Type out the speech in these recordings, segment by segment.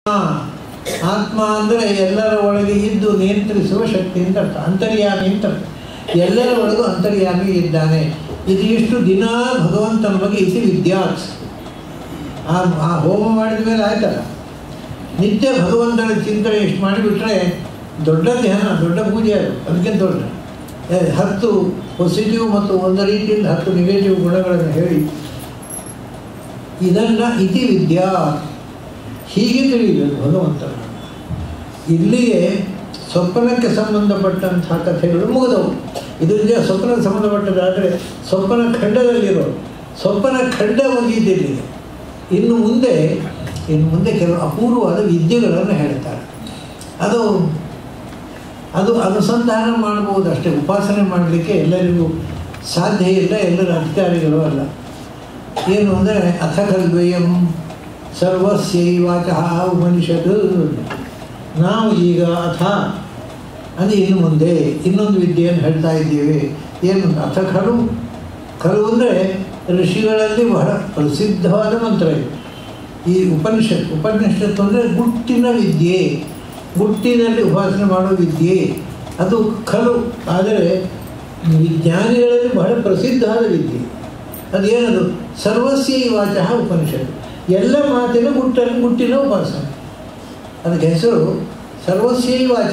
ಆತ್ಮ ಅಂದರೆ ಎಲ್ಲರ ಒಳಗೆ ಇದ್ದು ನಿಯಂತ್ರಿಸುವ ಶಕ್ತಿ ಅಂತ ಅರ್ಥ ಅಂತರ್ಯಾಮಿ ಅಂತ ಅರ್ಥ ಎಲ್ಲರ ಒಳಗೂ ಅಂತರ್ಯಾಮಿ ಇದ್ದಾನೆ ಇದು ಇಷ್ಟು ದಿನ ಭಗವಂತನ ಬಗ್ಗೆ ಇತಿ ವಿದ್ಯಾರ್ಥ್ ಆ ಆ ಹೋಮ ಮಾಡಿದ ಮೇಲೆ ಆಯ್ತಲ್ಲ ನಿತ್ಯ ಭಗವಂತನ ಚಿಂತನೆ ಎಷ್ಟು ಮಾಡಿಬಿಟ್ರೆ ದೊಡ್ಡ ಧ್ಯಾನ ದೊಡ್ಡ ಪೂಜೆ ಅದು ಅದಕ್ಕಿಂತ ದೊಡ್ಡ ಏ, ಹತ್ತು ಪಾಸಿಟಿವ್ ಮತ್ತು ಒಂದು ರೀತಿಯಿಂದ ಹತ್ತು ನೆಗೆಟಿವ್ ಗುಣಗಳನ್ನು ಹೇಳಿ ಇದನ್ನು ಇತಿ ವಿದ್ಯಾ ಹೀಗೆ ತಿಳಿಯಬೇಕು ಭಗವಂತನ ಇಲ್ಲಿಗೆ ಸ್ವಪ್ನಕ್ಕೆ ಸಂಬಂಧಪಟ್ಟಂತಹ ಕಥೆಗಳು ಮುಗಿದವು ಇದು ನಿಜ ಸ್ವಪ್ನಕ್ಕೆ ಸಂಬಂಧಪಟ್ಟದಾದರೆ ಸ್ವಪ್ನ ಖಂಡದಲ್ಲಿರೋ ಸ್ವಪ್ನ ಖಂಡ ಮುಗಿದಿಲ್ಲಿಗೆ ಇನ್ನು ಮುಂದೆ ಇನ್ನು ಮುಂದೆ ಕೆಲವು ಅಪೂರ್ವವಾದ ವಿದ್ಯೆಗಳನ್ನು ಹೇಳ್ತಾರೆ ಅದು ಅದು ಅನುಸಂಧಾನ ಮಾಡಬಹುದು ಅಷ್ಟೇ ಉಪಾಸನೆ ಮಾಡಲಿಕ್ಕೆ ಎಲ್ಲರಿಗೂ ಸಾಧ್ಯ ಇಲ್ಲ ಎಲ್ಲರ ಅಧಿಕಾರಿಗಳು ಅಲ್ಲ ಏನು ಅಂದರೆ ಅಥ ಕಲ್ವಯಂ ಸರ್ವಸ್ಯೈವಾಚ ಉಪನಿಷತ್ ನಾವು ಈಗ ಅಥ ಅಂದರೆ ಇನ್ನು ಮುಂದೆ ಇನ್ನೊಂದು ವಿದ್ಯೆಯನ್ನು ಹೇಳ್ತಾ ಇದ್ದೇವೆ ಏನು ಅಥ ಖಲು ಖಲು ಅಂದರೆ ಋಷಿಗಳಲ್ಲಿ ಬಹಳ ಪ್ರಸಿದ್ಧವಾದ ಮಂತ್ರ ಇದು ಈ ಉಪನಿಷತ್ ಉಪನಿಷತ್ತು ಅಂದರೆ ಗುಟ್ಟಿನ ವಿದ್ಯೆ ಗುಟ್ಟಿನಲ್ಲಿ ಉಪಾಸನೆ ಮಾಡೋ ವಿದ್ಯೆ ಅದು ಖಲು ಆದರೆ ವಿಜ್ಞಾನಿಗಳಲ್ಲಿ ಬಹಳ ಪ್ರಸಿದ್ಧವಾದ ವಿದ್ಯೆ ಅದೇನದು ಸರ್ವಸ್ಯ ವಾಚ ಉಪನಿಷತ್ತು ಎಲ್ಲ ಮಾತಿನ ಗುಟ್ಟಲ್ಲಿ ಗುಟ್ಟಿನ ಉಪಾಸನೆ ಅದಕ್ಕೆ ಹೆಸರು ಸರ್ವಸ್ಯೈ ವಾಚ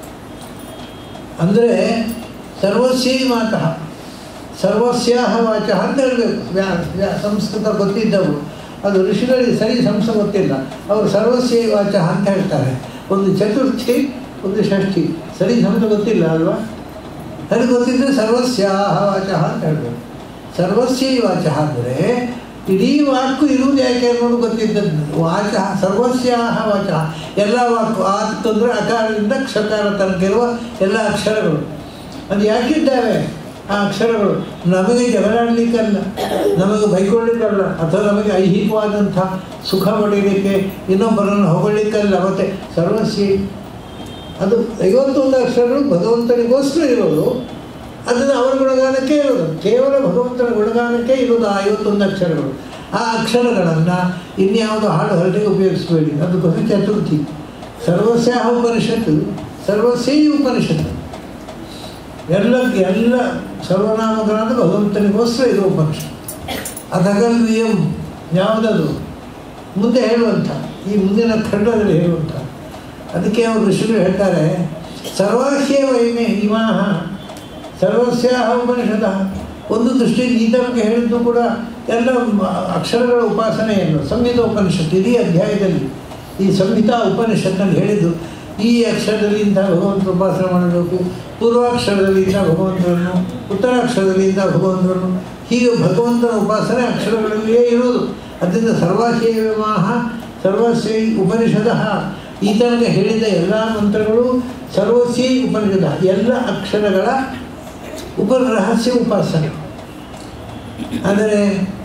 ಅಂದರೆ ಸರ್ವಸ್ಯೈ ಮಾತಃ ಸರ್ವಸ್ಯಾಹ ವಾಚ ಅಂತ ಹೇಳಬೇಕು ವ್ಯಾ ವ್ಯಾ ಸಂಸ್ಕೃತ ಗೊತ್ತಿದ್ದವರು ಅದು ಋಷಿಗಳಿಗೆ ಸರಿ ಸಂಸ್ಕೃತ ಗೊತ್ತಿಲ್ಲ ಅವರು ಸರ್ವಸ್ಯೈ ವಾಚ ಅಂತ ಹೇಳ್ತಾರೆ ಒಂದು ಚತುರ್ಥಿ ಒಂದು ಷಷ್ಠಿ ಸರಿ ಸಂಸ್ಕೃತ ಗೊತ್ತಿಲ್ಲ ಅಲ್ವಾ ಸರಿ ಗೊತ್ತಿದ್ದರೆ ಸರ್ವಸ್ಯಾಹ ವಾಚ ಅಂತ ಹೇಳಬೇಕು ಸರ್ವಸ್ಯೈ ವಾಚ ಅಂದರೆ ಇಡೀ ವಾಕು ಇರುವುದು ಯಾಕೆ ಅನ್ನೋದು ಗೊತ್ತಿದ್ದದ್ದು ವಾಚ ಸರ್ವಸ್ಯಾಹ ವಾಚ ಎಲ್ಲ ವಾಕು ಆತ್ ಅಂದರೆ ಅಕಾರದಿಂದ ಕ್ಷಕಾರ ತನಕ ಇರುವ ಎಲ್ಲ ಅಕ್ಷರಗಳು ಅದು ಯಾಕಿದ್ದಾವೆ ಆ ಅಕ್ಷರಗಳು ನಮಗೆ ಜಗಳಾಡಲಿಕ್ಕಲ್ಲ ನಮಗೆ ಬೈಕೊಳ್ಳಿಕ್ಕಲ್ಲ ಅಥವಾ ನಮಗೆ ಐಹಿಕವಾದಂಥ ಸುಖ ಪಡೀಲಿಕ್ಕೆ ಇನ್ನೊಬ್ಬರನ್ನು ಹೊಗಳಿಕ್ಕಲ್ಲ ಮತ್ತು ಸರ್ವಸ್ಯ ಅದು ಐವತ್ತೊಂದು ಅಕ್ಷರಗಳು ಭಗವಂತನಿಗೋಸ್ಕರ ಇರೋದು ಅದನ್ನು ಅವರ ಗುಣಗಾನಕ್ಕೆ ಇರೋದು ಕೇವಲ ಭಗವಂತನ ಗುಣಗಾನಕ್ಕೆ ಇರೋದು ಆ ಐವತ್ತೊಂದು ಅಕ್ಷರಗಳು ಆ ಅಕ್ಷರಗಳನ್ನು ಇನ್ಯಾವುದೋ ಹಾಡು ಹರಟಿಗೆ ಉಪಯೋಗಿಸಬೇಡಿ ಅದಕ್ಕೋಸ್ಕರ ಚತುರ್ಥಿ ಸರ್ವಸ್ಯಾಹ ಉಪನಿಷತ್ತು ಸರ್ವಸ್ಯೈ ಉಪನಿಷತ್ತು ಎಲ್ಲ ಎಲ್ಲ ಸರ್ವನಾಮಗಳಾದ ಭಗವಂತನಿಗೋಸ್ಕರ ಇದು ಉಪನಿಷತ್ತು ಅದಗಲ್ವಿಯಂ ಯಾವುದದು ಮುಂದೆ ಹೇಳುವಂಥ ಈ ಮುಂದಿನ ಖಂಡದಲ್ಲಿ ಹೇಳುವಂಥ ಅದಕ್ಕೆ ಅವರು ಋಷಿಗಳು ಹೇಳ್ತಾರೆ ಸರ್ವಾಸ್ಯ ವೈಮೆ ಇಮಾಹ ಸರ್ವಸ್ಯಾಹ ಉಪನಿಷದ ಒಂದು ದೃಷ್ಟಿಯಿಂದ ಈ ತನಕ ಹೇಳಿದ್ದು ಕೂಡ ಎಲ್ಲ ಮ- ಅಕ್ಷರಗಳ ಉಪಾಸನೆಯನ್ನು ಸಂಹಿತ ಉಪನಿಷತ್ತು ಇಡೀ ಅಧ್ಯಾಯದಲ್ಲಿ ಈ ಸಂಹಿತಾ ಉಪನಿಷತ್ನಲ್ಲಿ ಹೇಳಿದ್ದು ಈ ಅಕ್ಷರದಲ್ಲಿ ಇಂಥ ಭಗವಂತ ಉಪಾಸನೆ ಮಾಡಬೇಕು ಪೂರ್ವಾಕ್ಷರದಲ್ಲಿ ಇಂಥ ಭಗವಂತನನ್ನು ಉತ್ತರಾಕ್ಷರದಲ್ಲಿ ಇಂಥ ಭಗವಂತನನ್ನು ಹೀಗೆ ಭಗವಂತನ ಉಪಾಸನೆ ಅಕ್ಷರಗಳಲ್ಲಿಯೇ ಇರುವುದು ಅದರಿಂದ ಸರ್ವಾಶೇಯಮಾಹ ಸರ್ವಸ್ಯೈ ಉಪನಿಷದ ಈ ತನಕ ಹೇಳಿದ ಎಲ್ಲ ಮಂತ್ರಗಳು ಸರ್ವಸ್ಯೈ ಉಪನಿಷದ ಎಲ್ಲ ಅಕ್ಷರಗಳ ಉಪ ರಹಸ್ಯ ಉಪಾಸನೆ ಆದರೆ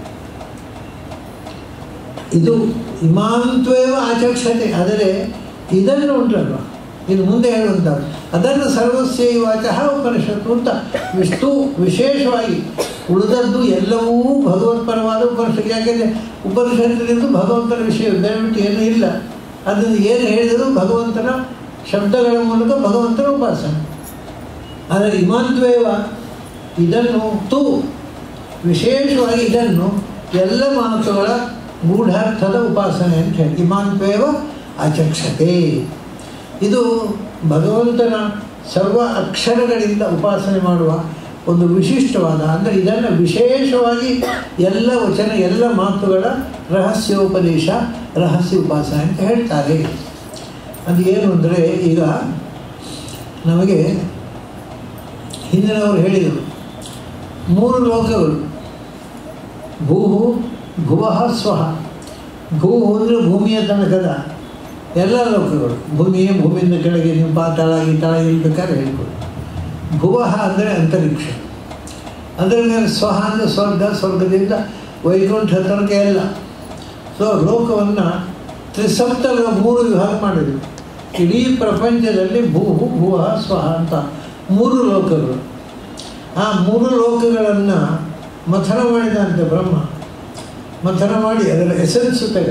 ಇದು ಇಮಾಂತ್ವೇವ ಆಚಕ್ಷತೆ ಆದರೆ ಇದನ್ನು ಉಂಟಲ್ವ ಇದು ಮುಂದೆ ಹೇಳುವಂಥದ್ದು ಅದನ್ನು ಸರ್ವಸ್ಯ ವಾಚಃ ಉಪನಿಷತ್ತು ಅಂತ ವಿಷ್ಣು ವಿಶೇಷವಾಗಿ ಉಳಿದದ್ದು ಎಲ್ಲವೂ ಭಗವತ್ಪರವಾದ ಉಪನಿಷತ್ತು ಯಾಕೆಂದರೆ ಉಪನಿಷತ್ತಿನಿಂದ ಭಗವಂತನ ವಿಷಯ ದಯವಿಟ್ಟು ಏನೂ ಇಲ್ಲ ಅದನ್ನು ಏನು ಹೇಳಿದರೂ ಭಗವಂತನ ಶಬ್ದಗಳ ಮೂಲಕ ಭಗವಂತನ ಉಪಾಸನೆ ಆದರೆ ಇಮಾಂತ್ವೇವ ಇದನ್ನು ತು ವಿಶೇಷವಾಗಿ ಇದನ್ನು ಎಲ್ಲ ಮಾತುಗಳ ಗೂಢಾರ್ಥದ ಉಪಾಸನೆ ಅಂತ ಹೇಳಿ ಇಮಾಂತ್ವೇವ ಅಚಕ್ಷತೆ ಇದು ಭಗವಂತನ ಸರ್ವ ಅಕ್ಷರಗಳಿಂದ ಉಪಾಸನೆ ಮಾಡುವ ಒಂದು ವಿಶಿಷ್ಟವಾದ ಅಂದರೆ ಇದನ್ನು ವಿಶೇಷವಾಗಿ ಎಲ್ಲ ವಚನ ಎಲ್ಲ ಮಾತುಗಳ ರಹಸ್ಯೋಪದೇಶ ರಹಸ್ಯ ಉಪಾಸನೆ ಅಂತ ಹೇಳ್ತಾರೆ ಅದು ಏನು ಅಂದರೆ ಈಗ ನಮಗೆ ಹಿಂದಿನವರು ಹೇಳಿದರು ಮೂರು ಲೋಕಗಳು ಭೂ ಭುವಃ ಸ್ವಹ ಭೂ ಅಂದರೆ ಭೂಮಿಯ ತನಕದ ಎಲ್ಲ ಲೋಕಗಳು ಭೂಮಿಯ ಭೂಮಿಯಿಂದ ಕೆಳಗೆ ನೀವು ಪಾತಾಳ ಗೀತಾಳ ಇರ್ಬೇಕಾದ್ರೆ ಹೇಳ್ಕೊಡಿ ಭುವಃ ಅಂದರೆ ಅಂತರಿಕ್ಷ ಅದರ ಮೇಲೆ ಸ್ವಹ ಅಂದರೆ ಸ್ವರ್ಗ ಸ್ವರ್ಗದಿಂದ ವೈಕುಂಠ ತನಕ ಎಲ್ಲ ಸೊ ಲೋಕವನ್ನು ತ್ರಿಸಪ್ತ ಲೋ- ಮೂರು ವಿಭಾಗ ಮಾಡಿದರು ಇಡೀ ಪ್ರಪಂಚದಲ್ಲಿ ಭೂ ಭುವ ಸ್ವಹ ಅಂತ ಮೂರು ಲೋಕಗಳು ಆ ಮೂರು ಲೋಕಗಳನ್ನು ಮಥನ ಮಾಡಿದಂತೆ ಬ್ರಹ್ಮ ಮಥನ ಮಾಡಿ ಅದರ ಎಸೆನ್ಸು ತೆಗೆದ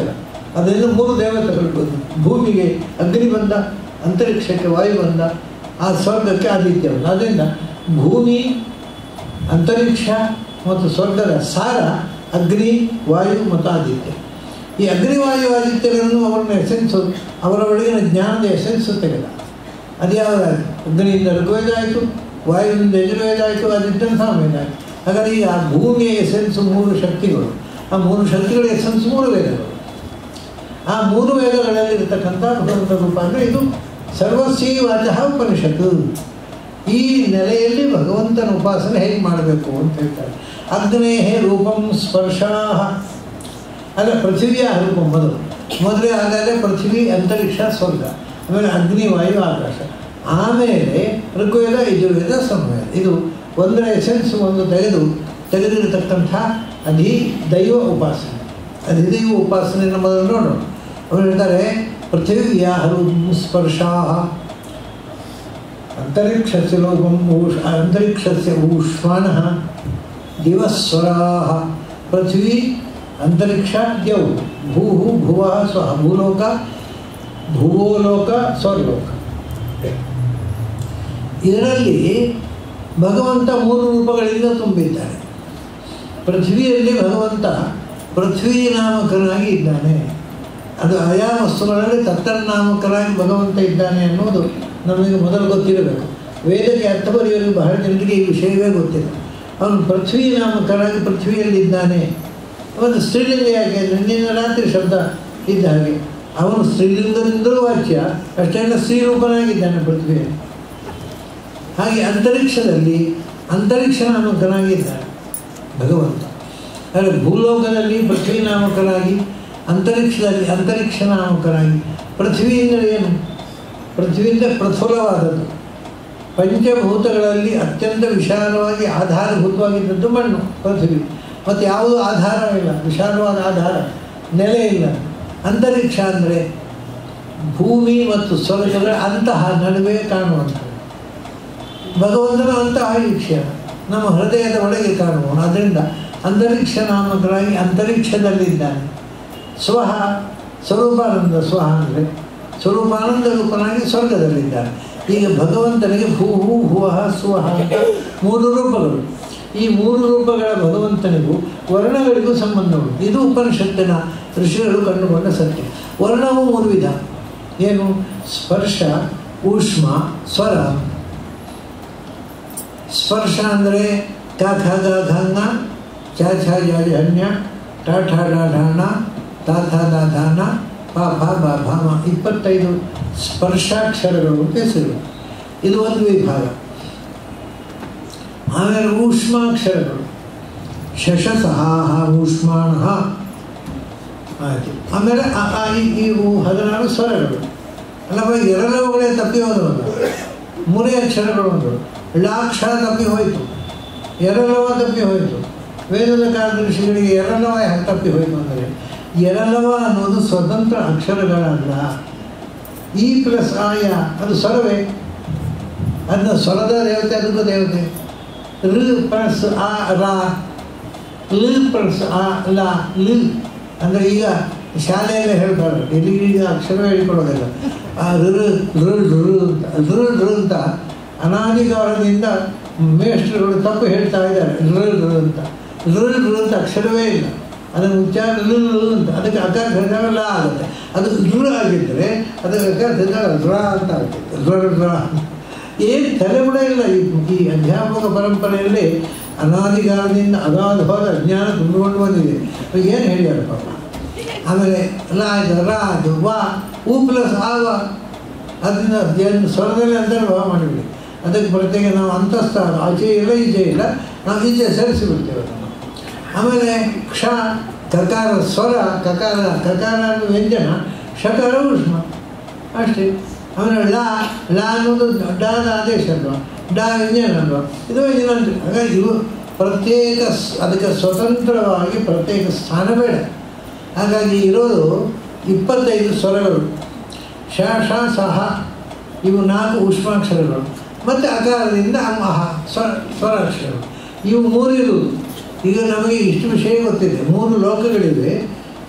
ಅದರಿಂದ ಮೂರು ದೇವತೆಗಳು ಬಂದು ಭೂಮಿಗೆ ಅಗ್ನಿ ಬಂದ ಅಂತರಿಕ್ಷಕ್ಕೆ ವಾಯು ಬಂದ ಆ ಸ್ವರ್ಗಕ್ಕೆ ಆದಿತ್ಯ ಬಂದ ಅದರಿಂದ ಭೂಮಿ ಅಂತರಿಕ್ಷ ಮತ್ತು ಸ್ವರ್ಗದ ಸಾರ ಅಗ್ನಿ ವಾಯು ಮತ್ತು ಆದಿತ್ಯ ಈ ಅಗ್ನಿವಾಯು ಆದಿತ್ಯಗಳನ್ನು ಅವರನ್ನ ಎಸೆನ್ಸು ಅವರ ಒಳಗಿನ ಜ್ಞಾನದ ಎಸೆನ್ಸು ತೆಗೆದ ಅದು ಯಾವುದಾಯಿತು ಅಗ್ನಿಯಿಂದ ಋಗ್ವೇದ ಆಯಿತು ವಾಯುವಿನಿಂದ ಯಜುರ್ವೇದ ಆಯಿತು ಆದಿತ್ಯನ ಸಾಮವೇದ ಆಯಿತು ಹಾಗಾದ್ರೆ ಈ ಆ ಭೂಮಿಯ ಎಸೆನ್ಸು ಮೂರು ಶಕ್ತಿಗಳು ಆ ಮೂರು ಶಕ್ತಿಗಳ ಎಸೆನ್ಸ್ ಮೂರು ವೇದಗಳು ಆ ಮೂರು ವೇದಗಳಲ್ಲಿರ್ತಕ್ಕಂಥ ಭಗವಂತ ರೂಪ ಅಂದರೆ ಇದು ಸರ್ವಸ್ವೀ ವಾಚಃ ಉಪನಿಷತ್ತು ಈ ನೆಲೆಯಲ್ಲಿ ಭಗವಂತನ ಉಪಾಸನೆ ಹೇಗೆ ಮಾಡಬೇಕು ಅಂತ ಹೇಳ್ತಾರೆ ಅಗ್ನೇಹೇ ರೂಪಂ ಸ್ಪರ್ಶಾಹ ಅಲ್ಲ ಪೃಥ್ವಿಯ ರೂಪ ಮೊದಲು ಮೊದಲೇ ಆಗಾಗ ಪೃಥ್ವಿ ಅಂತರಿಕ್ಷ ಸ್ವರ್ಗ ಆಮೇಲೆ ಅಗ್ನಿ ವಾಯು ಆಕಾಶ ಆಮೇಲೆ ಋಗ್ವೇದ ಯಜುರ್ವೇದ ಸಮವೇದ ಇದು ಒಂದರ ಎಸೆನ್ಸ್ ಒಂದು ತೆಗೆದು ತೆಗೆದಿರತಕ್ಕಂಥ ಅಧಿ ದೈವ ಉಪಾಸನೆ ಅಧಿದೈವ ಉಪಾಸನೆಯನ್ನು ಮೊದಲು ನೋಡೋಣ ಅವರು ಹೇಳ್ತಾರೆ ಪೃಥಿವ್ಯ ರೂಪಂ ಸ್ಪರ್ಶಾಹ ಅಂತರಿಕ್ಷಸ್ಯ ಲೋಕಂ ಊಷ್ ಅಂತರಿಕ್ಷಸ್ಯ ಊಷ್ಮಾಣಃ ದಿವಸ್ವರಾಹ ಪೃಥ್ವಿ ಅಂತರಿಕ್ಷ ದ್ಯೌ ಭೂ ಭುವ ಸ್ವ ಭೂಲೋಕ ಭುವೋಲೋಕ ಸ್ವರ್ಲೋಕ ಇದರಲ್ಲಿ ಭಗವಂತ ಮೂರು ರೂಪಗಳಿಂದ ತುಂಬಿದ್ದಾನೆ ಪೃಥ್ವಿಯಲ್ಲಿ ಭಗವಂತ ಪೃಥ್ವಿ ನಾಮಕನಾಗಿ ಇದ್ದಾನೆ ಅದು ಆಯಾ ವಸ್ತುಗಳಲ್ಲಿ ತತ್ತನ್ನಾಮಕರಾಗಿ ಭಗವಂತ ಇದ್ದಾನೆ ಅನ್ನೋದು ನಮಗೆ ಮೊದಲು ಗೊತ್ತಿರಬೇಕು ವೇದಕ್ಕೆ ಅರ್ಥ ಬರೆಯೋರಿಗೆ ಬಹಳ ಜನರಿಗೆ ಈ ವಿಷಯವೇ ಗೊತ್ತಿಲ್ಲ ಅವನು ಪೃಥ್ವಿ ನಾಮಕರಾಗಿ ಪೃಥ್ವಿಯಲ್ಲಿದ್ದಾನೆ ಅವನು ಸ್ತ್ರೀಲಿಂಗ ಯಾಕೆ ಅಂದರೆ ನಿನ್ನೆ ರಾತ್ರಿ ಶಬ್ದ ಇದ್ದ ಹಾಗೆ ಅವನು ಸ್ತ್ರೀಲಿಂಗದಿಂದಲೂ ವಾಚ್ಯ ಅಷ್ಟೆಲ್ಲ ಸ್ತ್ರೀರೂಪನಾಗಿದ್ದಾನೆ ಪೃಥ್ವಿಯಲ್ಲಿ ಹಾಗೆ ಅಂತರಿಕ್ಷದಲ್ಲಿ ಅಂತರಿಕ್ಷ ನಾಮಕನಾಗಿದ್ದಾನೆ ಭಗವಂತ ಆದರೆ ಭೂಲೋಕದಲ್ಲಿ ಪೃಥ್ವಿ ನಾಮಕರಾಗಿ ಅಂತರಿಕ್ಷದಲ್ಲಿ ಅಂತರಿಕ್ಷ ನಾಮಕರಾಗಿ ಪೃಥ್ವಿ ಅಂದರೆ ಏನು ಪೃಥ್ವಿಯಿಂದ ಪ್ರಫುಲ್ಲವಾದದ್ದು ಪಂಚಭೂತಗಳಲ್ಲಿ ಅತ್ಯಂತ ವಿಶಾಲವಾಗಿ ಆಧಾರಭೂತವಾಗಿದ್ದದ್ದು ಮಣ್ಣು ಪೃಥ್ವಿ ಮತ್ತು ಯಾವುದೂ ಆಧಾರವಿಲ್ಲ ವಿಶಾಲವಾದ ಆಧಾರ ನೆಲೆ ಇಲ್ಲ ಅಂತರಿಕ್ಷ ಅಂದರೆ ಭೂಮಿ ಮತ್ತು ಸ್ವರ್ಗಗಳ ಅಂತಹ ನಡುವೆ ಕಾಣುವಂಥದ್ದು ಭಗವಂತನ ಅಂತಹ ಈಕ್ಷೆ ನಮ್ಮ ಹೃದಯದ ಒಳಗೆ ಕಾಣುವನು ಅದರಿಂದ ಅಂತರಿಕ್ಷ ನಾಮಕರಾಗಿ ಅಂತರಿಕ್ಷದಲ್ಲಿದ್ದಾನೆ ಸ್ವಹ ಸ್ವರೂಪಾನಂದ ಸ್ವಹ ಅಂದರೆ ಸ್ವರೂಪಾನಂದ ರೂಪನಾಗಿ ಸ್ವರ್ಗದಲ್ಲಿದ್ದಾನೆ ಈಗ ಭಗವಂತನಿಗೆ ಭೂ ಹೂ ಭುವಃ ಸ್ವಹ ಅಂತ ಮೂರು ರೂಪಗಳು ಈ ಮೂರು ರೂಪಗಳ ಭಗವಂತನಿಗೂ ವರ್ಣಗಳಿಗೂ ಸಂಬಂಧ ಉಂಟು ಇದು ಉಪನಿಷತ್ತಿನ ಋಷಿಗಳು ಕಂಡುಕೊಂಡ ಸತ್ಯ ವರ್ಣವು ಮೂರು ವಿಧ ಏನು ಸ್ಪರ್ಶ ಊಷ್ಮ ಸ್ವರ ಸ್ಪರ್ಶ ಅಂದರೆ ಕ ಖ ಗ ಘ ಂಗ ಚ ಛ ಜ ಝ ಞ ಟ ಠ ಡ ಢ ಣ ತ ಥ ದ ಧ ನ ಪ ಫ ಬ ಭ ಮ ಇಪ್ಪತ್ತೈದು ಸ್ಪರ್ಶಾಕ್ಷರಗಳು ಅಂತ ಹೆಸರು ಇದು ಒಂದು ವಿಭಾಗ ಆಮೇಲೆ ಊಷ್ಮಾಕ್ಷರಗಳು ಶಶ ಸಹಾಹ ಊಷ್ಮಾಣ ಆಯಿತು ಆಮೇಲೆ ಅ, ಆ, ಇ, ಈ ಉ ಹದಿನಾರು ಸ್ವರಗಳು ಅಲ್ಲಪ್ಪ ಎರಡವುಗಳೇ ತಪ್ಪಿ ಹೋದವಲ್ಲ ಮೂರೇ ಅಕ್ಷರಗಳು ಒಂದು ಳಾಕ್ಷ ತಪ್ಪಿ ಹೋಯಿತು ಎರಲವ ತಪ್ಪಿ ಹೋಯಿತು ವೇದದ ಕಾಲದ ಋಷಿಗಳಿಗೆ ಎರಲವ ಯಾಕೆ ತಪ್ಪಿ ಹೋಯಿತು ಅಂದರೆ ಎರಲವ ಅನ್ನೋದು ಸ್ವತಂತ್ರ ಅಕ್ಷರಗಳಲ್ಲ ಈ ಪ್ಲಸ್ ಆಯ ಅದು ಸ್ವರವೇ ಅದನ್ನ ಸ್ವರದ ದೇವತೆ ಅದಕ್ಕೂ ದೇವತೆ ಋ ಪ್ಲಸ್ ಆ ರಾ ಲ್ ಪ್ಲಸ್ ಆ ಲ ಲ್ ಅಂದರೆ ಈಗ ಶಾಲೆಯಲ್ಲೇ ಹೇಳ್ತಾರೆ ಇಲ್ಲಿ ಈಗ ಅಕ್ಷರ ಹೇಳಿಕೊಡೋದಿಲ್ಲ ಆ ಋ ಋ ಋ ಅಂತ ಋ ಋ ಅಂತ ಅನಾದಿಕಾಲದಿಂದ ಮೇಷ್ಟ್ರುಗಳು ತಪ್ಪು ಹೇಳ್ತಾ ಇದ್ದಾರೆ ಋ ಋ ಅಂತ ಋ ಋ ಅಂತ ಅಕ್ಷರವೇ ಇಲ್ಲ ಅದನ್ನು ಉಚ್ಚಾರ ಋ ಋ ಅಂತ ಅದಕ್ಕೆ ಅಕಾರ ಹೇಳಿದಾಗ ಲ ಆಗುತ್ತೆ ಅದು ಋ ಆಗಿದ್ದರೆ ಅದಕ್ಕೆ ಅಕಾರ ಹೇಳಿದಾಗ ರ ಅಂತ ಆಗುತ್ತೆ ರ ರ ಏನು ತಲೆಬುಡ ಇಲ್ಲ ಈ ಈ ಅಧ್ಯಾಪಕ ಪರಂಪರೆಯಲ್ಲಿ ಅನಾದಿಕಾಲದಿಂದ ಅಗಾಧವಾದ ಅಜ್ಞಾನ ತುಂಬಿಕೊಂಡು ಬಂದಿದೆ ಏನು ಹೇಳ್ಯಾರ ಪಾಪ ಆಮೇಲೆ ರಾಜ ರಾಜು ವಾ ಉ ಪ್ಲಸ್ ಆವ ಅದನ್ನ ಏನು ಸ್ವರದಲ್ಲಿ ಅಂತರ್ಭಾವ ಮಾಡಿಬಿಡಿ ಅದಕ್ಕೆ ಪ್ರತ್ಯೇಕ ನಾವು ಅಂತಸ್ಥ ಆಚೆ ಇಲ್ಲ ಈಚೆ ಇಲ್ಲ ನಾವು ಈಚೆ ಸೇರಿಸಿಬಿಡ್ತೇವೆ ಅದನ್ನು ಆಮೇಲೆ ಕ್ಷ ಕಕಾರ ಸ್ವರ ಕಕಾರ ಕಕಾರ ಅನ್ನೋ ವ್ಯಂಜನ ಶಕಾರ ಉಷ್ಮ ಅಷ್ಟೇ ಆಮೇಲೆ ಲ ಲ ಅನ್ನೋದು ಡಾದ ಆದೇಶ ಅಲ್ವಾ ಡಾ ವ್ಯಂಜನ ಅಲ್ವಾ ಇದು ವ್ಯಂಜನ ಅಂತ ಹಾಗಾಗಿ ಇವು ಪ್ರತ್ಯೇಕ ಸ್- ಅದಕ್ಕೆ ಸ್ವತಂತ್ರವಾಗಿ ಪ್ರತ್ಯೇಕ ಸ್ಥಾನ ಬೇಡ ಹಾಗಾಗಿ ಇರೋದು ಇಪ್ಪತ್ತೈದು ಸ್ವರಗಳು ಶ ಶ ಸಹ ಇವು ನಾಲ್ಕು ಉಷ್ಮಾಕ್ಷರಗಳು ಮತ್ತು ಅಕಾರದಿಂದ ಅಮಹ ಸ್ವ ಸ್ವರಾಕ್ಷರಗಳು ಇವು ಮೂರಿರುವುದು ಈಗ ನಮಗೆ ಇಷ್ಟು ವಿಷಯ ಗೊತ್ತಿದೆ ಮೂರು ಲೋಕಗಳಿವೆ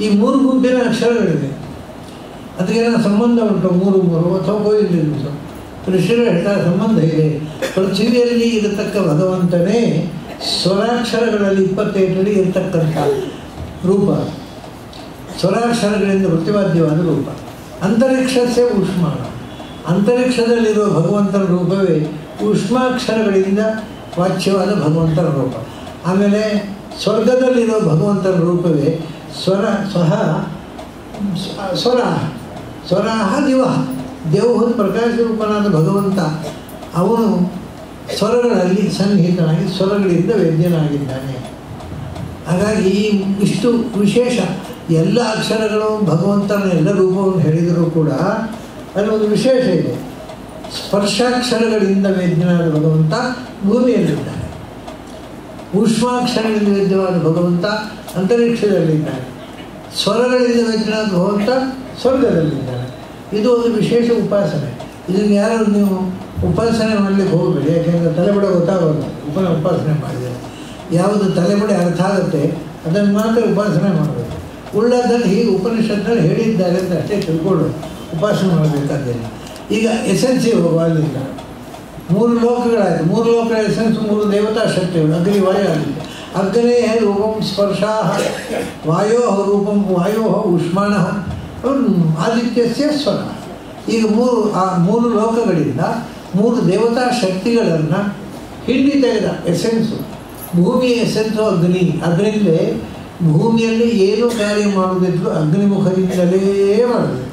ಈ ಮೂರು ಗುಂಪಿನ ಅಕ್ಷರಗಳಿವೆ ಅದಕ್ಕೇನೋ ಸಂಬಂಧ ಉಂಟು ಮೂರು ಮೂರು ಅಥವಾ ಗೋವಿಂದ ಋಷಿಗಳು ಹೇಳ್ತಾರೆ ಸಂಬಂಧ ಇದೆ ಪೃಥ್ವಿಯಲ್ಲಿ ಇರತಕ್ಕ ಭಗವಂತನೇ ಸ್ವರಾಕ್ಷರಗಳಲ್ಲಿ ಇಪ್ಪತ್ತೈದರಲ್ಲಿ ಇರತಕ್ಕಂಥ ರೂಪ ಸ್ವರಾಕ್ಷರಗಳಿಂದ ಪ್ರತಿಪಾದ್ಯವಾದ ರೂಪ ಅಂತರಿಕ್ಷಸ್ಯ ಉಷ್ಮಾನ ಅಂತರಿಕ್ಷದಲ್ಲಿರುವ ಭಗವಂತನ ರೂಪವೇ ಉಷ್ಮಾಕ್ಷರಗಳಿಂದ ವಾಚ್ಯವಾದ ಭಗವಂತನ ರೂಪ ಆಮೇಲೆ ಸ್ವರ್ಗದಲ್ಲಿರುವ ಭಗವಂತನ ರೂಪವೇ ಸ್ವರ ಸ್ವಹ ಸ್ವರ ಸ್ವರಾಹ ದಿವ ದೇವ ಪ್ರಕಾಶ ರೂಪನಾದ ಭಗವಂತ ಅವನು ಸ್ವರಗಳಲ್ಲಿ ಸನ್ನಿಹಿತನಾಗಿ ಸ್ವರಗಳಿಂದ ವೇದ್ಯನಾಗಿದ್ದಾನೆ ಹಾಗಾಗಿ ಈ ಇಷ್ಟು ವಿಶೇಷ ಎಲ್ಲ ಅಕ್ಷರಗಳು ಭಗವಂತನ ಎಲ್ಲ ರೂಪವನ್ನು ಹೇಳಿದರೂ ಕೂಡ ಅಲ್ಲಿ ಒಂದು ವಿಶೇಷ ಇದೆ ಸ್ಪರ್ಶಾಕ್ಷರಗಳಿಂದ ವೇದ್ಯನಾದ ಭಗವಂತ ಭೂಮಿಯಲ್ಲಿದ್ದಾನೆ ಉಷ್ಮಾಕ್ಷರಗಳಿಂದ ವೇದ್ಯವಾದ ಭಗವಂತ ಅಂತರಿಕ್ಷದಲ್ಲಿದ್ದಾನೆ ಸ್ವರಗಳಿಂದ ವೇದ್ಯನಾದ ಭಗವಂತ ಸ್ವರ್ಗದಲ್ಲಿದ್ದಾನೆ ಇದು ಒಂದು ವಿಶೇಷ ಉಪಾಸನೆ ಇದನ್ನು ಯಾರು ನೀವು ಉಪಾಸನೆ ಮಾಡಲಿಕ್ಕೆ ಹೋಗಬೇಡಿ ಯಾಕೆಂದರೆ ತಲೆಬುಡ ಗೊತ್ತಾಗೋಲ್ಲ ಉಪನ ಉಪಾಸನೆ ಮಾಡಿದರೆ ಯಾವುದು ತಲೆಬುಡೆ ಅರ್ಥ ಆಗುತ್ತೆ ಅದನ್ನು ಮಾತ್ರ ಉಪಾಸನೆ ಮಾಡಬೇಕು ಉಳ್ಳದಲ್ಲಿ ಹೀಗೆ ಉಪನಿಷತ್ನಲ್ಲಿ ಹೇಳಿದ್ದಾರೆ ಅಂತ ಅಷ್ಟೇ ತಿಳ್ಕೊಂಡು ಉಪಾಸನೆ ಮಾಡಬೇಕಾದಿಲ್ಲ ಈಗ ಎಸೆನ್ಸಿ ಹೋಗಲಿಲ್ಲ ಮೂರು ಲೋಕಗಳಾಯಿತು ಮೂರು ಲೋಕಗಳ ಎಸೆನ್ಸ್ ಮೂರು ದೇವತಾ ಶಕ್ತಿಗಳು ಅಗ್ನಿ ವಾಯು ಆಗಿದೆ ಅಗ್ನೇ ರೂಪಂ ಸ್ಪರ್ಶಾ ವಾಯೋ ರೂಪಂ ವಾಯೋ ಉಷ್ಮಾಣ ಆದಿತ್ಯಸ್ಯ ಸ್ವರ ಈಗ ಮೂರು ಆ ಮೂರು ಲೋಕಗಳಿಂದ ಮೂರು ದೇವತಾ ಶಕ್ತಿಗಳನ್ನು ಹಿಂಡಿ ತೆಗೆದ ಎಸೆನ್ಸು ಭೂಮಿಯ ಎಸೆನ್ಸು ಅಗ್ನಿ ಅದರಿಂದಲೇ ಭೂಮಿಯಲ್ಲಿ ಏನು ಕಾರ್ಯ ಮಾಡುವುದಿದ್ರು ಅಗ್ನಿಮುಖದಿಂದಲೇ ಮಾಡಬೇಕು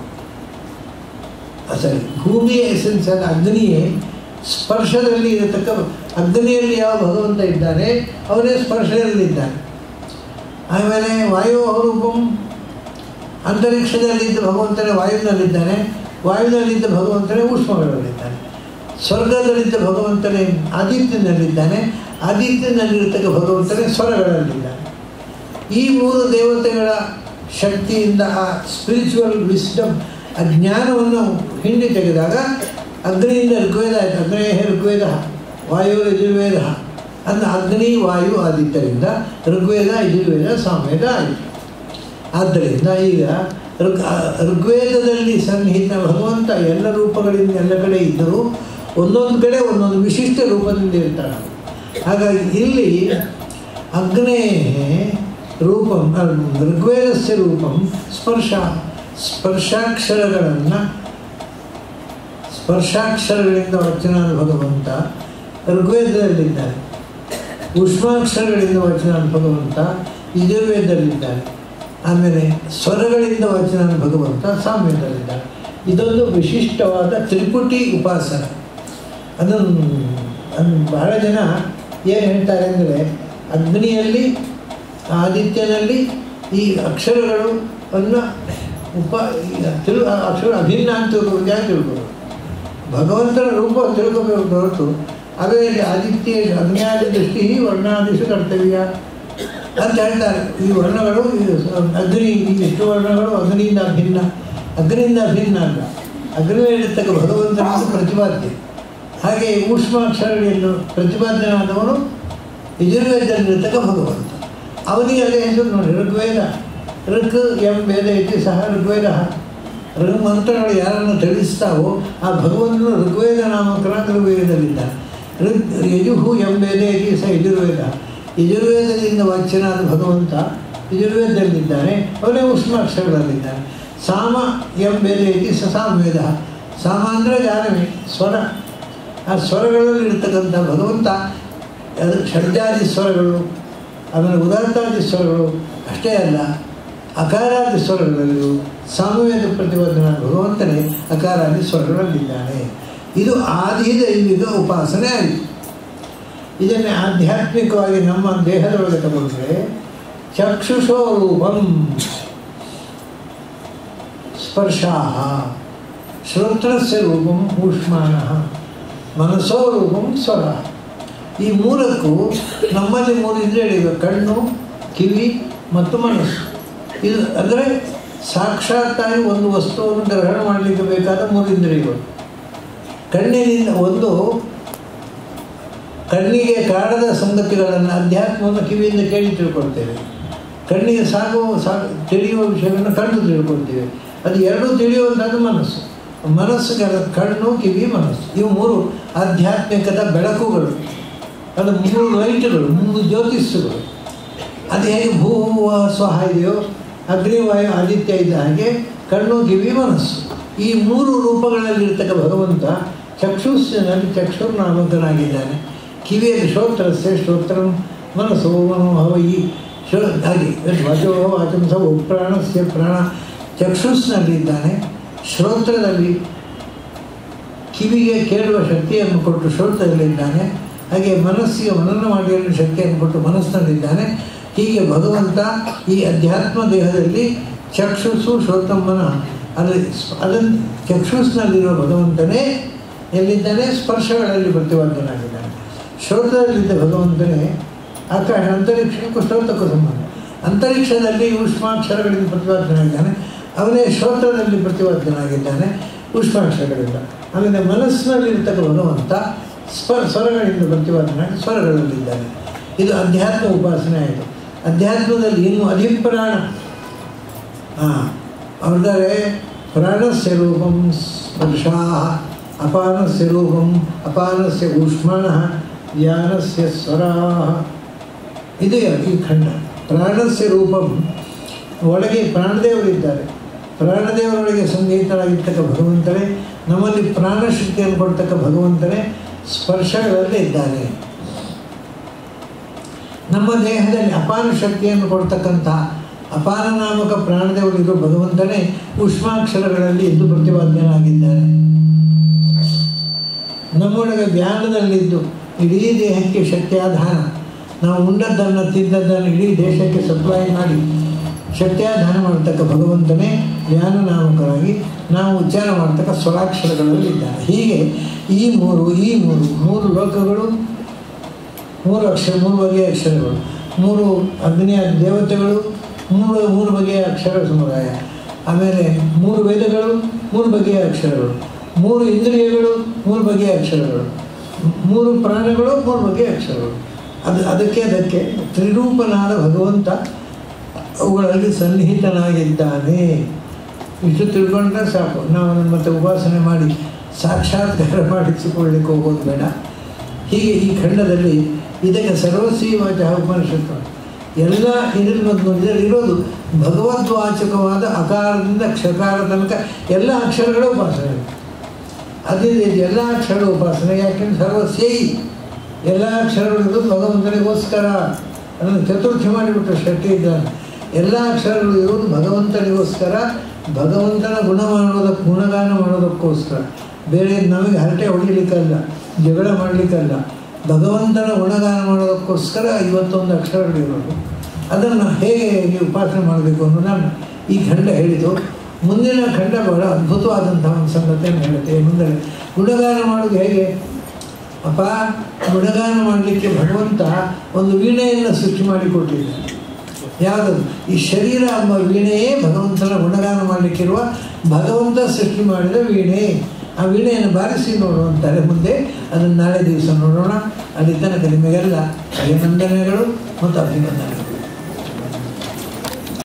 ಸರಿ ಭೂಮಿಯ ಎಸೆನ್ಸ್ ಆದ ಅಗ್ನಿಯೇ ಸ್ಪರ್ಶದಲ್ಲಿ ಇರತಕ್ಕ ಅಗ್ನಿಯಲ್ಲಿ ಯಾವ ಭಗವಂತ ಇದ್ದಾನೆ ಅವನೇ ಸ್ಪರ್ಶದಲ್ಲಿದ್ದಾನೆ ಆಮೇಲೆ ವಾಯು ರೂಪಂ ಅಂತರಿಕ್ಷದಲ್ಲಿದ್ದ ಭಗವಂತನೇ ವಾಯುವಿನಲ್ಲಿದ್ದಾನೆ ವಾಯುವಿನಲ್ಲಿದ್ದ ಭಗವಂತನೇ ಉಷ್ಮಗಳಲ್ಲಿದ್ದಾನೆ ಸ್ವರ್ಗದಲ್ಲಿದ್ದ ಭಗವಂತನೇ ಆದಿತ್ಯನಲ್ಲಿದ್ದಾನೆ ಆದಿತ್ಯನಲ್ಲಿರ್ತಕ್ಕ ಭಗವಂತನೇ ಸ್ವರಗಳಲ್ಲಿದ್ದಾನೆ ಈ ಮೂರು ದೇವತೆಗಳ ಶಕ್ತಿಯಿಂದ ಆ ಸ್ಪಿರಿಚುವಲ್ ವಿಸ್ಡಮ್ ಆ ಜ್ಞಾನವನ್ನು ಹಿಂಡಿ ತೆಗೆದಾಗ ಅಗ್ನಿಯಿಂದ ಋಗ್ವೇದ ಆಯಿತು ಅಗ್ನೇಯ ಋಗ್ವೇದ ವಾಯು ಯಜುರ್ವೇದ ಅಂದ ಅಗ್ನಿ ವಾಯು ಆದಿತ್ಯರಿಂದ ಋಗ್ವೇದ ಯಜುರ್ವೇದ ಸಾಮವೇದ ಆಯಿತು ಆದ್ದರಿಂದ ಈಗ ಋಗ್ ಋಗ್ವೇದದಲ್ಲಿ ಸನ್ನಿಹಿತ ಭಗವಂತ ಎಲ್ಲ ರೂಪಗಳಿಂದ ಎಲ್ಲ ಕಡೆ ಇದ್ದರೂ ಒಂದೊಂದು ಕಡೆ ಒಂದೊಂದು ವಿಶಿಷ್ಟ ರೂಪದಿಂದ ಇರ್ತಾನೆ ಹಾಗಾಗಿ ಇಲ್ಲಿ ಅಗ್ನೇ ರೂಪಂ ಋಗ್ವೇದಸ್ಯ ರೂಪಂ ಸ್ಪರ್ಶ ಸ್ಪರ್ಶಾಕ್ಷರಗಳನ್ನು ಸ್ಪರ್ಶಾಕ್ಷರಗಳಿಂದ ವಚನಾದ ಭಗವಂತ ಋಗ್ವೇದದಲ್ಲಿದ್ದಾನೆ ಉಷ್ಮಾಕ್ಷರಗಳಿಂದ ವಚನಾದ ಭಗವಂತ ಯಜುರ್ವೇದದಲ್ಲಿದ್ದಾನೆ ಆಮೇಲೆ ಸ್ವರಗಳಿಂದ ವಚನಾದ ಭಗವಂತ ಸಾಮ್ಯದಲ್ಲಿದ್ದಾನೆ ಇದೊಂದು ವಿಶಿಷ್ಟವಾದ ತ್ರಿಪುಟಿ ಉಪಾಸನ ಅದನ್ನು ಅದನ್ನು ಬಹಳ ಜನ ಏನು ಹೇಳ್ತಾರೆ ಅಂದರೆ ಅಗ್ನಿಯಲ್ಲಿ ಆದಿತ್ಯನಲ್ಲಿ ಈ ಅಕ್ಷರಗಳು ಅನ್ನ ಉಪ ತಿಳು ಅಕ್ಷರ ಅಭಿನ್ನ ಅಂತ ತಿಳ್ಕೊಬೇಕು ಯಾಕೆ ತಿಳ್ಕೊಬೇಕು ಭಗವಂತನ ರೂಪ ತಿಳ್ಕೊಬೇಕು ಹೊರತು ಅವೇ ಆದಿತ್ಯ ಅಗ್ನಿಯಾದಿ ದೃಷ್ಟಿ ವರ್ಣಾದಿಶು ಕರ್ತವ್ಯ ಅಂತ ಹೇಳ್ತಾರೆ ಈ ವರ್ಣಗಳು ಅಗ್ನಿ ಎಷ್ಟು ವರ್ಣಗಳು ಅಗ್ನಿಯಿಂದ ಭಿನ್ನ ಅಗ್ನಿಯಿಂದ ಭಿನ್ನ ಅಲ್ಲ ಅಗ್ನಿಯಲ್ಲಿರ್ತಕ್ಕ ಭಗವಂತನಿಂದ ಪ್ರತಿಪಾದ್ಯ ಹಾಗೆ ಊಷ್ಮಾಕ್ಷರಗಳನ್ನು ಪ್ರತಿಪಾದ್ಯನಾದವನು ಯಜುರ್ವೇದದಲ್ಲಿರ್ತಕ್ಕ ಭಗವಂತ ಅವನಿಗೆ ಅದೇ ಹೆಸರು ನೋಡಿ ಋಗ್ವೇದ ಋಕ್ ಎಂ ವೇದ ಇತಿ ಸಹ ಋಗ್ವೇದ ಋಗ್ ಮಂತ್ರಗಳು ಯಾರನ್ನು ತಿಳಿಸ್ತಾವೋ ಆ ಭಗವಂತನು ಋಗ್ವೇದ ನಾಮಕನಾದ ಋಗ್ವೇದದಲ್ಲಿದ್ದಾನೆ ಋಗ್ ಯಜುಹು ಎಂ ವೇದ ಇತಿ ಸಹ ಯಜುರ್ವೇದ ಯಜುರ್ವೇದದಿಂದ ವಾಚ್ಯನಾದ ಭಗವಂತ ಯಜುರ್ವೇದದಲ್ಲಿದ್ದಾನೆ ಅವನೇ ಉಷ್ಮಾಕ್ಷರಗಳಲ್ಲಿದ್ದಾನೆ ಸಾಮ ಎಂ ವೇದ ಇತಿ ಸ ಸಾಮವೇದ ಸಾಮ ಅಂದರೆ ಜ್ಞಾನವೇ ಸ್ವರ ಆ ಸ್ವರಗಳಲ್ಲಿ ಇರ್ತಕ್ಕಂಥ ಭಗವಂತ ಅದು ಷಡ್ಜಾದಿ ಸ್ವರಗಳು ಆಮೇಲೆ ಉದಾತ್ತಾದಿ ಸ್ವರಗಳು ಅಷ್ಟೇ ಅಲ್ಲ ಅಕಾರಾದಿ ಸ್ವರಗಳಲ್ಲೂ ಸಾಮವೇದ ಪ್ರತಿಪಾದನ ಭಗವಂತನೇ ಅಕಾರಾದಿ ಸ್ವರಗಳಲ್ಲಿದ್ದಾನೆ ಇದು ಆದಿ ದೈವಿಕ ಉಪಾಸನೆ ಆಯಿತು ಇದನ್ನೇ ಆಧ್ಯಾತ್ಮಿಕವಾಗಿ ನಮ್ಮ ದೇಹದೊಳಗೆ ತಗೊಂಡ್ರೆ ಚಕ್ಷುಷೋ ರೂಪಂ ಸ್ಪರ್ಶಾ ಶ್ರೋತ್ರಸ್ಯ ರೂಪಂ ಊಷ್ಮಾನ ಮನಸ್ಸೋ ರೂಪಂ ಸ್ವರ ಈ ಮೂರಕ್ಕೂ ನಮ್ಮಲ್ಲಿ ಮೂರು ಇಂದ್ರಿಯಗಳಿವೆ ಕಣ್ಣು ಕಿವಿ ಮತ್ತು ಮನಸ್ಸು ಇದು ಅಂದರೆ ಸಾಕ್ಷಾತ್ತಾಗಿ ಒಂದು ವಸ್ತುವನ್ನು ಗ್ರಹಣ ಮಾಡಲಿಕ್ಕೆ ಬೇಕಾದ ಮೂರು ಇಂದ್ರಿಯಗಳು ಕಣ್ಣಿನಿಂದ ಒಂದು ಕಣ್ಣಿಗೆ ಕಾಣದ ಸಂಗತಿಗಳನ್ನು ಅಧ್ಯಾತ್ಮವನ್ನು ಕಿವಿಯಿಂದ ಕೇಳಿ ತಿಳ್ಕೊಳ್ತೇವೆ ಕಣ್ಣಿಗೆ ಸಾಗುವ ಸಾಗು ತಿಳಿಯುವ ವಿಷಯವನ್ನು ಕಣ್ಣು ತಿಳ್ಕೊಳ್ತೀವಿ ಅದು ಎರಡೂ ತಿಳಿಯುವಂಥದ್ದು ಮನಸ್ಸು ಮನಸ್ಸುಗಳ ಕಣ್ಣು ಕಿವಿ ಮನಸ್ಸು ಇವು ಮೂರು ಆಧ್ಯಾತ್ಮಿಕದ ಬೆಳಕುಗಳು ಅದು ಮೂರು ಲೈಟ್ಗಳು ಮೂರು ಜ್ಯೋತಿಸ್ಸುಗಳು ಅದು ಹೇಗೆ ಭೂ ಸ್ವಹ ಇದೆಯೋ ಅಗ್ನಿವಾಯು ಆದಿತ್ಯ ಇದ್ದ ಹಾಗೆ ಕಣ್ಣು ಕಿವಿ ಮನಸ್ಸು ಈ ಮೂರು ರೂಪಗಳಲ್ಲಿರ್ತಕ್ಕ ಭಗವಂತ ಚಕ್ಷುಸ್ಸಿನಲ್ಲಿ ಚಕ್ಷುರ್ನಾಮಕನಾಗಿದ್ದಾನೆ ಕಿವಿಯಲ್ಲಿ ಶ್ರೋತ್ರಸ್ಯ ಶ್ರೋತ್ರ ಮನಸ್ಸು ಮನೋಭವ ಈ ಶೋ ಹಾಗೆ ವಚೋ ವಾಚಂಸವು ಪ್ರಾಣಸ್ಯ ಪ್ರಾಣ ಚಕ್ಷುಸ್ನಲ್ಲಿದ್ದಾನೆ ಶ್ರೋತ್ರದಲ್ಲಿ ಕಿವಿಗೆ ಕೇಳುವ ಶಕ್ತಿಯನ್ನು ಕೊಟ್ಟು ಶ್ರೋತ್ರದಲ್ಲಿದ್ದಾನೆ ಹಾಗೆ ಮನಸ್ಸಿಗೆ ಮನನ ಮಾಡಲು ಶಕ್ತಿಯನ್ನು ಕೊಟ್ಟು ಮನಸ್ಸಿನಲ್ಲಿದ್ದಾನೆ ಹೀಗೆ ಭಗವಂತ ಈ ಅಧ್ಯಾತ್ಮ ದೇಹದಲ್ಲಿ ಚಕ್ಷುಸ್ಸು ಶ್ರೋತಮ್ಮನ ಅಲ್ಲಿ ಅದನ್ನು ಚಕ್ಷುಸ್ನಲ್ಲಿರುವ ಭಗವಂತನೇ ಎಲ್ಲಿದ್ದಾನೆ ಸ್ಪರ್ಶಗಳಲ್ಲಿ ಪ್ರತಿಪಾದನಾಗಿದ್ದಾನೆ ಶ್ರೋತ್ರದಲ್ಲಿದ್ದ ಭಗವಂತನೇ ಆಕಾಶ ಅಂತರಿಕ್ಷಕ್ಕೂ ಶ್ರೋತಕ್ಕೂ ಸಂಬಂಧ ಅಂತರಿಕ್ಷದಲ್ಲಿ ಉಷ್ಮಾಕ್ಷರಗಳಿಂದ ಪ್ರತಿಪಾದನಾಗಿದ್ದಾನೆ ಅವನೇ ಶ್ರೋತ್ರದಲ್ಲಿ ಪ್ರತಿಪಾದನಾಗಿದ್ದಾನೆ ಉಷ್ಮಾಕ್ಷರಗಳಿಂದ ಆಮೇಲೆ ಮನಸ್ಸಿನಲ್ಲಿರ್ತಕ್ಕ ಭಗವಂತ ಸ್ವ ಸ್ವರಗಳಿಂದ ಪ್ರತಿಪಾದನಾಗಿ ಸ್ವರಗಳಲ್ಲಿದ್ದಾನೆ ಇದು ಅಧ್ಯಾತ್ಮ ಉಪಾಸನೆ ಆಯಿತು ಅಧ್ಯಾತ್ಮದಲ್ಲಿ ಇನ್ನು ಅಧಿಪ್ರಾಣ ಹಾಂ ಅವ್ರಿದ್ದಾರೆ ಪ್ರಾಣಸ್ಯ ರೂಪಂ ಸ್ಪರ್ಶಾ ಅಪಾನಸ್ಯ ರೂಪಂ ಅಪಾನಸ್ಯ ಊಷ್ಮಾಣ ಜ್ಞಾನಸ್ಯ ಸ್ವರಾ ಇದು ಈ ಖಂಡ ಪ್ರಾಣಸ್ಯ ರೂಪಂ ಒಳಗೆ ಪ್ರಾಣದೇವರಿದ್ದಾರೆ ಪ್ರಾಣದೇವರೊಳಗೆ ಸಂಗೀತರಾಗಿರ್ತಕ್ಕ ಭಗವಂತನೇ ನಮ್ಮಲ್ಲಿ ಪ್ರಾಣಶಕ್ತಿಯನ್ನು ಕೊಡ್ತಕ್ಕ ಭಗವಂತನೇ ಸ್ಪರ್ಶಗಳಲ್ಲೇ ಇದ್ದಾನೆ ನಮ್ಮ ದೇಹದಲ್ಲಿ ಅಪಾನ ಶಕ್ತಿಯನ್ನು ಕೊಡ್ತಕ್ಕಂಥ ಅಪಾನ ನಾಮಕ ಪ್ರಾಣದೇವರಿರೋ ಭಗವಂತನೇ ಉಷ್ಮಾಕ್ಷರಗಳಲ್ಲಿ ಎಂದು ಪ್ರತಿಪಾದ್ಯನಾಗಿದ್ದಾನೆ ನಮ್ಮೊಳಗೆ ಜ್ಞಾನದಲ್ಲಿದ್ದು ಇಡೀ ದೇಹಕ್ಕೆ ಶಕ್ತಿಯಾಧಾನ ನಾವು ಉಂಡದ್ದನ್ನು ತಿಂದದ್ದನ್ನು ಇಡೀ ದೇಶಕ್ಕೆ ಸಪ್ಲೈ ಮಾಡಿ ಶಕ್ತಿಯಾಧಾನ ಮಾಡತಕ್ಕ ಭಗವಂತನೇ ಜ್ಞಾನ ನಾಮಕರಾಗಿ ನಾವು ಉಚ್ಚಾರ ಮಾಡ್ತಕ್ಕ ಸ್ವರಾಕ್ಷರಗಳಲ್ಲಿ ಇದ್ದಾನೆ ಹೀಗೆ ಈ ಮೂರು ಈ ಮೂರು ಮೂರು ಲೋಕಗಳು ಮೂರು ಅಕ್ಷರ ಮೂರು ಬಗೆಯ ಅಕ್ಷರಗಳು ಮೂರು ಅಗ್ನಿಯ ದೇವತೆಗಳು ಮೂರು ಮೂರು ಬಗೆಯ ಅಕ್ಷರ ಸಮುದಾಯ ಆಮೇಲೆ ಮೂರು ವೇದಗಳು ಮೂರು ಬಗೆಯ ಅಕ್ಷರಗಳು ಮೂರು ಇಂದ್ರಿಯಗಳು ಮೂರು ಬಗೆಯ ಅಕ್ಷರಗಳು ಮೂರು ಪ್ರಾಣಗಳು ಮೂರು ಬಗೆಯ ಅಕ್ಷರಗಳು ಅದು ಅದಕ್ಕೆ ಅದಕ್ಕೆ ತ್ರಿರೂಪನಾದ ಭಗವಂತ ಅವುಗಳಲ್ಲಿ ಸನ್ನಿಹಿತನಾಗಿದ್ದಾನೆ ಇಷ್ಟು ತಿಳ್ಕೊಂಡ್ರೆ ಸಾಕು ನಾವು ಅದನ್ನು ಮತ್ತೆ ಉಪಾಸನೆ ಮಾಡಿ ಸಾಕ್ಷಾತ್ಕಾರ ಮಾಡಿಸಿಕೊಳ್ಳಿಕ್ಕೆ ಹೋಗೋದು ಬೇಡ ಹೀಗೆ ಈ ಖಂಡದಲ್ಲಿ ಇದಕ್ಕೆ ಸರ್ವಸ್ವಿ ವಾಚ ಉಪನಿಷತ್ತು ಎಲ್ಲ ಇದರಲ್ಲಿ ಒಂದು ಇದರಲ್ಲಿ ಇರೋದು ಭಗವದ್ವಾಚಕವಾದ ಅಕಾರದಿಂದ ಕ್ಷಕಾರ ತನಕ ಎಲ್ಲ ಅಕ್ಷರಗಳು ಉಪಾಸನೆ ಅದಿದೆ ಎಲ್ಲ ಅಕ್ಷರಗಳ ಉಪಾಸನೆ ಯಾಕೆಂದ್ರೆ ಸರ್ವಸ್ಯೈ ಎಲ್ಲ ಅಕ್ಷರಗಳು ಭಗವಂತನಿಗೋಸ್ಕರ ಅದನ್ನು ಚತುರ್ಥಿ ಮಾಡಿಬಿಟ್ಟು ಶಕ್ತಿ ಇದ್ದಾನೆ ಎಲ್ಲ ಅಕ್ಷರಗಳು ಇರುವುದು ಭಗವಂತನಿಗೋಸ್ಕರ ಭಗವಂತನ ಗುಣ ಮಾಡೋದಕ್ಕೆ ಗುಣಗಾನ ಮಾಡೋದಕ್ಕೋಸ್ಕರ ಬೇರೆ ನಮಗೆ ಹರಟೆ ಹೊಡಿಲಿಕ್ಕಲ್ಲ ಜಗಳ ಮಾಡಲಿಕ್ಕಲ್ಲ ಭಗವಂತನ ಗುಣಗಾನ ಮಾಡೋದಕ್ಕೋಸ್ಕರ ಇವತ್ತೊಂದು ಅಕ್ಷರಗಳಿರೋದು ಅದನ್ನು ಹೇಗೆ ನೀವು ಉಪಾಸನೆ ಮಾಡಬೇಕು ಅನ್ನೋದನ್ನು ಈ ಖಂಡ ಹೇಳಿತು ಮುಂದಿನ ಖಂಡ ಬಹಳ ಅದ್ಭುತವಾದಂಥ ಒಂದು ಸಂಗತಿಯನ್ನು ಹೇಳುತ್ತೆ ಮುಂದೆ ಗುಣಗಾನ ಮಾಡೋದು ಹೇಗೆ ಅಪ್ಪ ಗುಣಗಾನ ಮಾಡಲಿಕ್ಕೆ ಭಗವಂತ ಒಂದು ವೀಣೆಯನ್ನು ಸೃಷ್ಟಿ ಮಾಡಿಕೊಟ್ಟಿದ್ದಾನೆ ಯಾವುದದು ಈ ಶರೀರ ಎಂಬ ವೀಣೆಯೇ ಭಗವಂತನ ಗುಣಗಾನ ಮಾಡಲಿಕ್ಕಿರುವ ಭಗವಂತ ಸೃಷ್ಟಿ ಮಾಡಿದ ವೀಣೆ ಆ ವೀಣೆಯನ್ನು ಬಾರಿಸಿ ನೋಡುವಂತಾರೆ ಮುಂದೆ ಅದನ್ನು ನಾಳೆ ದಿವಸ ನೋಡೋಣ ಅಲ್ಲಿ ತನಕ ನಿಮಗೆಲ್ಲ ಅಭಿನಂದನೆಗಳು ಮತ್ತು ಅಭಿನಂದನೆಗಳು